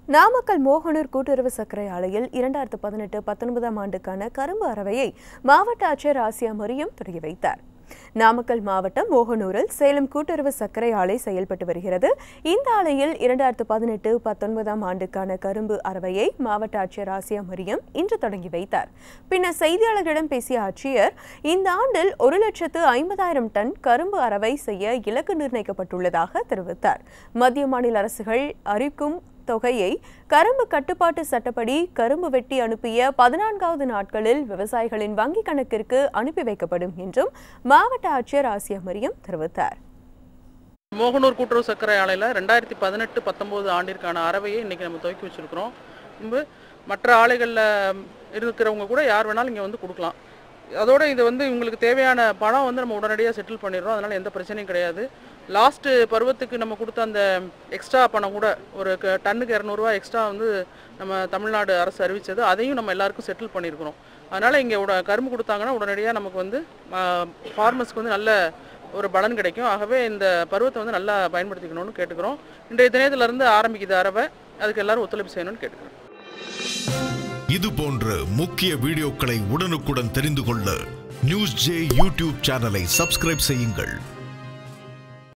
நாமக்கல் மோகனூர் கூட்டுறவு சர்க்கரை ஆலையில் இரண்டாயிரத்து பதினெட்டு பத்தொன்பதாம் ஆண்டுக்கான கரும்பு அரவையை மாவட்ட ஆட்சியர் ஆசியா மரியம் தொடங்கி வைத்தார் நாமக்கல் மாவட்டம் மோகனூரில் சேலம் கூட்டுறவு சர்க்கரை ஆலை செயல்பட்டு வருகிறது இந்த ஆலையில் இரண்டாயிரத்து பதினெட்டு பத்தொன்பதாம் ஆண்டுக்கான கரும்பு அரவையை மாவட்ட ஆட்சியர் ஆசியா மரியம் இன்று தொடங்கி வைத்தார் பின்னர் செய்தியாளர்களிடம் பேசிய ஆட்சியர் இந்த ஆண்டில் ஒரு லட்சத்து ஐம்பதாயிரம் டன் கரும்பு அரவை செய்ய இலக்கு நிர்ணயிக்கப்பட்டுள்ளதாக தெரிவித்தார் மத்திய மாநில அரசுகள் அறிவிக்கும் தொகையை கரும்பு கட்டுப்பாட்டு சட்டப்படி கரும்பு வெட்டி அனுப்பிய பதினான்காவது நாட்களில் விவசாயிகளின் வங்கிக் கணக்கிற்கு அனுப்பி வைக்கப்படும் என்றும் மாவட்ட ஆட்சியர் ஆசியா மரியம் தெரிவித்தார் மோகனூர் கூட்டுறவு சர்க்கரை ஆலையில் ரெண்டாயிரத்தி பதினெட்டு பத்தொம்போது ஆண்டிற்கான அறவையை இன்றைக்கி நம்ம துவக்கி வச்சுருக்கிறோம் முன்பு மற்ற ஆலைகளில் இருக்கிறவங்க கூட யார் வேணாலும் இங்கே வந்து கொடுக்கலாம் அதோட இது வந்து இவங்களுக்கு தேவையான பணம் வந்து நம்ம உடனடியாக செட்டில் பண்ணிடுறோம் அதனால் எந்த பிரச்சனையும் கிடையாது லாஸ்ட்டு பருவத்துக்கு நம்ம கொடுத்த அந்த எக்ஸ்ட்ரா பணம் கூட ஒரு க- டன்னுக்கு இரநூறுவா எக்ஸ்ட்ரா வந்து நம்ம தமிழ்நாடு அரசு அறிவித்தது அதையும் நம்ம எல்லாருக்கும் செட்டில் பண்ணியிருக்கிறோம் அதனால் இங்கே உட கரும்பு கொடுத்தாங்கன்னா உடனடியாக நமக்கு வந்து ஃபார்மர்ஸ்க்கு வந்து நல்ல ஒரு பலன் கிடைக்கும் ஆகவே இந்த பருவத்தை வந்து நல்லா பயன்படுத்திக்கணும்னு கேட்டுக்கிறோம் இன்றைய தினத்திலிருந்து ஆரம்பிக்குது அரவை அதுக்கு எல்லாரும் ஒத்துழைப்பு செய்யணும்னு கேட்டுக்கிறோம் இது போன்ற முக்கிய வீடியோக்களை உடனுக்குடன் தெரிந்து கொள்ள நியூஸ் ஜே யூடியூப் சேனலை சப்ஸ்கிரைப் செய்யுங்கள்